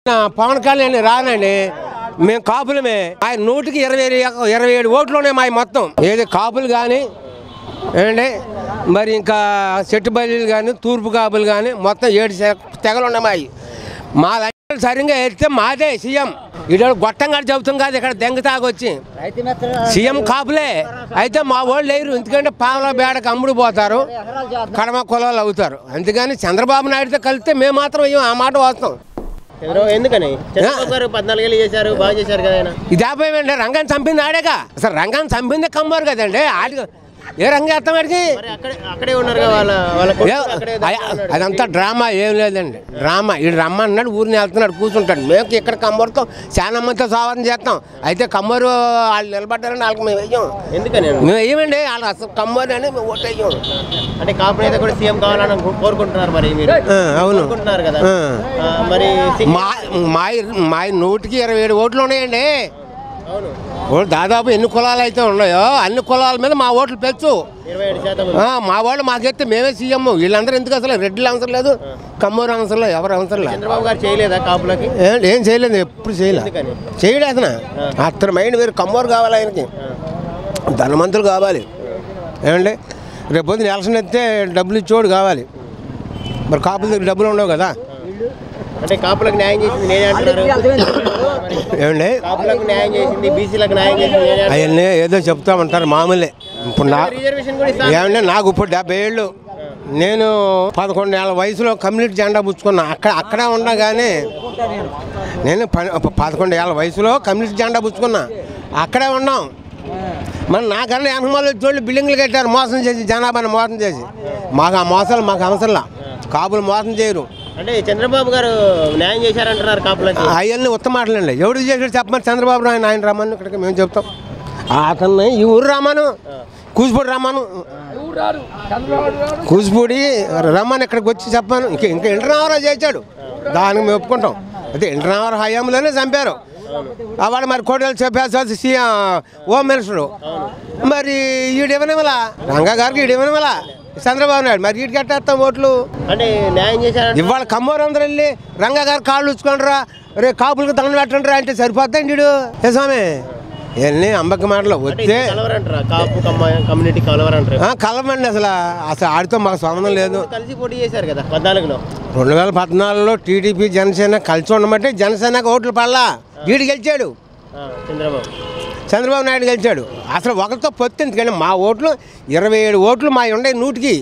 నా పవన్ కళ్యాణ్ రానండి మేము కాపులమే ఆయన నూటికి ఇరవై ఇరవై ఏడు ఓట్లు ఉన్నాయి మా మొత్తం ఏది కాపులు కానీ ఏంటంటే మరి ఇంకా చెట్టు బయలు కానీ తూర్పు కాపులు కానీ మొత్తం ఏడు తె- తెగలు ఉన్నాయి మావి మా దగ్గర సరిగ్గా ఎత్తే మాదే సీఎం ఇటు గొట్టంగా చెబుతాం కాదు ఇక్కడ దెంగ తాగొచ్చి సీఎం కాపులే అయితే మా వాళ్ళు లేరు ఎందుకంటే పావుల బేడకు అమ్ముడు పోతారు కడమ కులాలు అవుతారు అందుకని చంద్రబాబు నాయుడుతో కలిస్తే మేము మాత్రం ఇయ్యం, ఆ మాట వస్తాం చంద్రబాబు ఎందుకని చంద్రబాబు గారు పద్నాలుగేళ్ళు చేశారు బాగా చేశారు కదా ఆయన ఇది ఆపోయేమండి రంగాన్ని చంపింది ఆడేగా అసలు రంగాన్ని చంపింది కమ్మారు కదండి ఆడి ఏ రంగం వేస్తాం ఆడికి మరి అక్కడే అక్కడే ఉన్నారు కదా వాళ్ళ వాళ్ళ ఏ- కొడుకు అక్కడే అయ- అదంతా డ్రామా ఏం లేదండి డ్రామా ఈ రమ్మన్నాడు ఊరిని వెళ్తున్నాడు కూర్చుంటాడు మేము ఇక్కడ కమ్మరితో చాలా మందితో సావరం చేస్తాం అయితే కమ్మరు వాళ్ళు నిలబడ్డారని వాళ్ళకి మేము వెయ్యం ఎందుకని మేము వెయ్యమండి వాళ్ళు అసలు కమ్మరు అని మేము ఓటు వెయ్యం అంటే కాపు నేత కూడా సీఎం కావాలని కో- కోరుకుంటున్నారు మరి మీరు ఆ, అవును కోరుకుంటున్నారు కదా ఆ. ఆ, మరి సింగ్- మా మా మా నూటికి ఇరవై ఏడు ఓట్లు ఉన్నాయండి అవును ఓ దాదాపు ఎన్ని కులాలు అయితే ఉన్నాయో అన్ని కులాల మీద మా ఓట్లు పెంచు ఇరవై ఏడు శాతం ఉంది. ఆ, మా వాళ్ళు మాకెత్తే మేమే సీఎం వీళ్ళందరూ ఎందుకు అసలు రెడ్డిలు అవసరం లేదు కమ్మూరు అవసరం లేదు ఎవరు అవసరం లేదు చంద్రబాబు గారు చేయలేదా కాపులకి ఏ- ఏం చేయలేదు ఎప్పుడు చేయలేదు ఎందుకని చేయడు అతను అతను మైండ్ వేరు కమ్మూరు కావాలి ఆయనకి ధనవంతులు కావాలి ఏమండి రేపు పొద్దున ఎలక్షన్ ఎత్తే డబ్బులు ఇచ్చేవాడు కావాలి మరి కాపుల దగ్గర డబ్బులు ఉండవు కదా అంటే కాపులకు న్యాయం చేసింది నేనే అంటున్నారు ఏమండి కాపులకు న్యాయం చేసింది బీసీలకు న్యాయం చేసింది నేనే అంటున్నారు. అవన్నీ ఏదో చెప్తా ఉంటారు మామూలే ఇప్పుడు నా రిజర్వేషన్ కూడా ఇస్తా ఏమంటే నాకు ఇప్పుడు డెబ్బై ఏళ్ళు నేను పదకొండు ఏళ్ళ వయసులో కమ్యూనిటీ జెండా పుచ్చుకున్నా అక్కడ అక్కడే ఉండగానే నేను ప- పదకొండు ఏళ్ళ వయసులో కమ్యూనిటీ జెండా పుచ్చుకున్నా అక్కడే ఉన్నాం మరి నాకన్నా వెనకమాల వచ్చేవాళ్ళు బిల్డింగ్లు కట్టారు మోసం చేసి జనాభాని మోసం చేసి మాకు ఆ మోసాలు మాకు అవసరంలా కాపులు మోసం చేయరు అంటే చంద్రబాబు గారు న్యాయం చేశారంటున్నారు కాపులకి అవన్నీ ఉత్తమ మాటలండి ఎవడు చేసాడు చెప్పమని చంద్రబాబు నాయుడు ఆయన రమ్మని ఇక్కడికి మేము చెప్తాం అతన్ని ఈ ఊరు రమ్మను కూచిపూడి రమ్మను కూచిపూడి రమ్మని ఇక్కడికి వచ్చి చెప్పాను ఇంకా ఇంకా ఇంటర్నవరా చేశాడు దానికి మేము ఒప్పుకుంటాం అదే ఇంటర్నవర్ హయాంలోనే చంపారు ఆ వాడు మరి కోటలు చెప్పేసి సీఎం హోమ్ మినిస్టరు మరి ఈడు ఇవ్వనివ్వలా రంగా గారికి ఈడు ఇవ్వనివ్వలా చంద్రబాబు నాయుడు మరి ఈడికి ఎట్టేస్తాం ఓట్లు అంటే న్యాయం చేశారంటే ఇవాళ కమ్మోరు అందరూ వెళ్ళి రంగా గారు కాళ్ళు ఉచ్చుకుంటారా రే కాపులకు దండం పెట్టండిరా అంటే సరిపోద్దండి వీడు ఏ స్వామి ఇవన్నీ అంబక మాటలు వస్తే కలవరంటారా కాపు కమ్మ కమ్యూనిటీ కలవరంటారు ఆ, కలవండి అసలు అసలు ఆడితో మాకు సంబంధం లేదు కలిసి పోటీ చేశారు కదా పద్నాలుగులో రెండు వేల పద్నాలుగులో టీడీపీ జనసేన కలిసి ఉండమంటే జనసేనకు ఓట్లు పడలా వీడు గెలిచాడు ఆ, చంద్రబాబు చంద్రబాబు నాయుడు గెలిచాడు అసలు ఒకరితో పొత్తు ఎందుకంటే మా ఓట్లు ఇరవై ఏడు ఓట్లు మా ఉన్నాయి నూటికి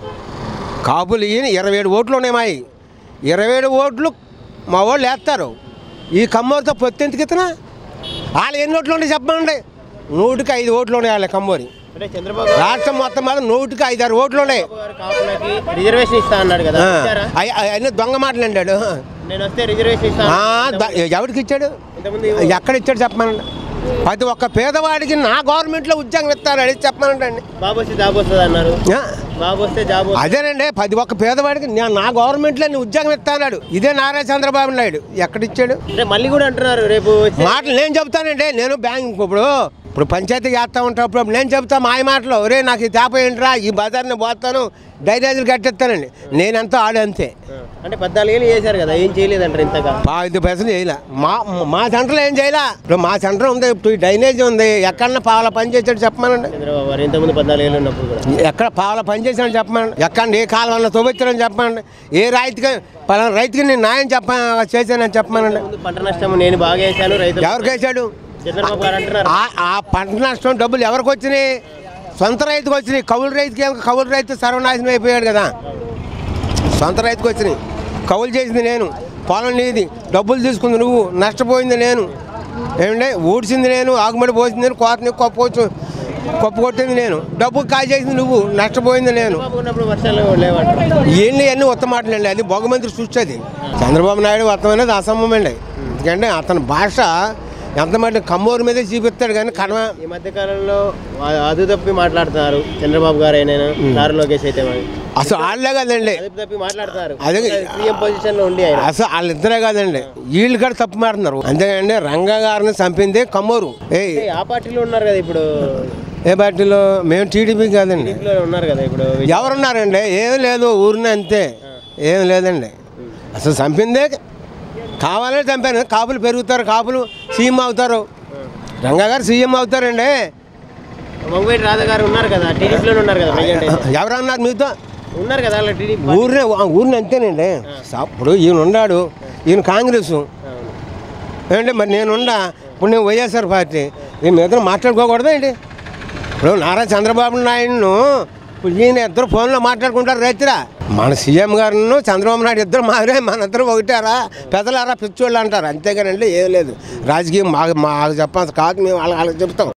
కాపులు ఈయన ఇరవై ఏడు ఓట్లు ఉన్నాయి మాయి ఇరవై ఏడు ఓట్లు మా వాళ్ళు వేస్తారు ఈ కమ్మోరితో పొత్తు ఎందుకు ఇతనా వాళ్ళు ఎన్ని ఓట్లు ఉన్నాయి చెప్పండి నూటికి ఐదు ఓట్లు ఉన్నాయి వాళ్ళ కమ్మోరి అంటే చంద్రబాబు రాష్ట్రం మొత్తం మీద నూటికి ఐదు ఆరు ఓట్లు ఉన్నాయి గారు కాపులకి రిజర్వేషన్ ఇస్తా అన్నాడు కదా ఆ, ఇచ్చారా? అయి- అన్ని దొంగ మాటలు అంటాడు నేను వస్తే రిజర్వేషన్ ఇస్తా ఆ, ద- ఎవరికి ఇచ్చాడు ఇంతకుముందు ఎక్కడ ఇచ్చాడు చెప్పమనండి ప్రతి ఒక్క పేదవాడికి నా గవర్నమెంట్లో ఉద్యోగం ఇస్తారు అడిగి చెప్పమనండి బాబు వస్తే జాబ్ వస్తుంది అన్నారు ఆ, బాబు వస్తే జాబ్ వస్తుంది. అదేనండి పది ఒక్క పేదవాడికి నేను నా గవర్నమెంట్లో నీ ఉద్యోగం ఇస్తాడు ఇదే నారా చంద్రబాబు నాయుడు ఎక్కడిచ్చాడు అంటే మళ్ళీ కూడా అంటున్నారు రేపు వచ్చే- మాటలు నేను చెప్తానండి నేను బ్యాంక్ ఇప్పుడు ఇప్పుడు పంచాయతీ చేస్తా ఉంటా ఇప్పుడు నేను చెప్తా మాయ మాటలు ఒరే నాకు ఈ తేప ఏంట్రా ఈ బజార్ని పోతాను డైరేజీలు కట్టిస్తానండి నేనంతా ఆడు అంతే ఆ, అంటే పద్నాలుగేళ్ళు చేశారు కదా ఏం చేయలేదంటారు ఇంతగా ఐదు పైసలు చేయలే మా మా సెంటర్లో ఏం చేయలే ఇప్పుడు మా సెంటర్ ఉంది ఇప్పుడు ఈ డ్రైనేజ్ ఉంది ఎక్కడన్నా పావుల పని చేసాడు చెప్పమనండి చంద్రబాబు గారు ఇంతకుముందు పద్నాలుగేళ్ళు ఉన్నప్పుడు కూడా ఎక్కడ పావుల పని చేశాను చెప్పమనండి ఎక్కడ ఏ కాలంలో తవ్వించడం చెప్పమనండి ఏ రైతుకి పలానా రైతుకి నేను న్యాయం చెప్ప చేశానని చెప్పమనండి ముందు పంట నష్టం నేను బాగా వేశాను రైతులు ఎవరికి వేసాడు చంద్రబాబు గారు అంటున్నారు ఆ ఆ పంట నష్టం డబ్బులు ఎవరికి వచ్చినాయి సొంత రైతుకు వచ్చినాయి కౌలు రైతుకి ఏం కౌలు రైతు సర్వనాశనం అయిపోయాడు కదా సొంత రైతుకు వచ్చినాయి కౌలు చేసింది నేను పొలం నీది డబ్బులు తీసుకుంది నువ్వు నష్టపోయింది నేను ఏమంటే ఊడ్చింది నేను ఆగుమడి పోసింది నేను కోతని కొప్పవచ్చు కొప్పు కొట్టింది నేను డబ్బు కాల్ చేసింది నువ్వు నష్టపోయింది నేను చంద్రబాబు ఉన్నప్పుడు వర్షాలు లేవంటారు ఇవన్నీ అన్నీ ఉత్తమాటలండి అది బొగమంత్రి సృష్టి అది చంద్రబాబు నాయుడు ఉత్తమైనది అసంభవం అండి ఎందుకంటే అతని భాష ఎంతమంది కమ్మూరు మీదే చూపిస్తాడు కానీ కడమ ఈ మధ్య కాలంలో అదు తప్పి మాట్లాడుతున్నారు చంద్రబాబు గారు అయినా నారా లోకేష్ అయితే మరి. అసలు వాళ్ళే కదండి అదుపు తప్పి మాట్లాడుతున్నారు అదే. సీఎం పొజిషన్ లో ఉండి ఆయన అసలు వాళ్ళిద్దరే కాదండి వీళ్ళు కూడా తప్పు మాడుతున్నారు అంతేగాని రంగా గారిని చంపింది కమ్మూరు ఏయ్ అంటే ఆ పార్టీలో ఉన్నారు కదా ఇప్పుడు ఏ పార్టీలో మేము టీడీపీ కాదండి ఇంట్లో ఉన్నారు కదా ఇప్పుడు ఎవరున్నారండి ఏం లేదు ఊరిని అంతే ఏం లేదండి అసలు చంపిందే కావాలని చంపాను కాపులు పెరుగుతారు కాపులు సీఎం అవుతారు రంగా గారు సీఎం అవుతారండి మంగవేటి రాధా గారు ఉన్నారు కదా టీడీపీలో ఉన్నారు కదా ప్రజెంట్ అయితే. ఎవరన్నారు మీతో ఉన్నారు కదా అలా టీడీపీ ఊరినే ఊరిని అంతేనండి సా- ఇప్పుడు ఈయన ఉన్నాడు ఈయన కాంగ్రెస్ అవును. ఏంటంటే మరి నేనున్నా ఇప్పుడు నేను వైఎస్ఆర్ పార్టీ నేను ఇద్దరు మాట్లాడుకోకూడదా ఏంటి ఇప్పుడు నారా చంద్రబాబు నాయుడును ఇప్పుడు ఈయన ఇద్దరు ఫోన్లో మాట్లాడుకుంటారు రైతురా మన సీఎం గారును చంద్రబాబు నాయుడు ఇద్దరు మారే మన ఇద్దరు ఒకటారా పెద్దలారా పిచ్చోళ్ళు అంటారు అంతేగానండి ఏం లేదు రాజకీయం మాకు మాకు చెప్పాల్సి కాదు మేము వాళ్ళకి వాళ్ళకి చెప్తాం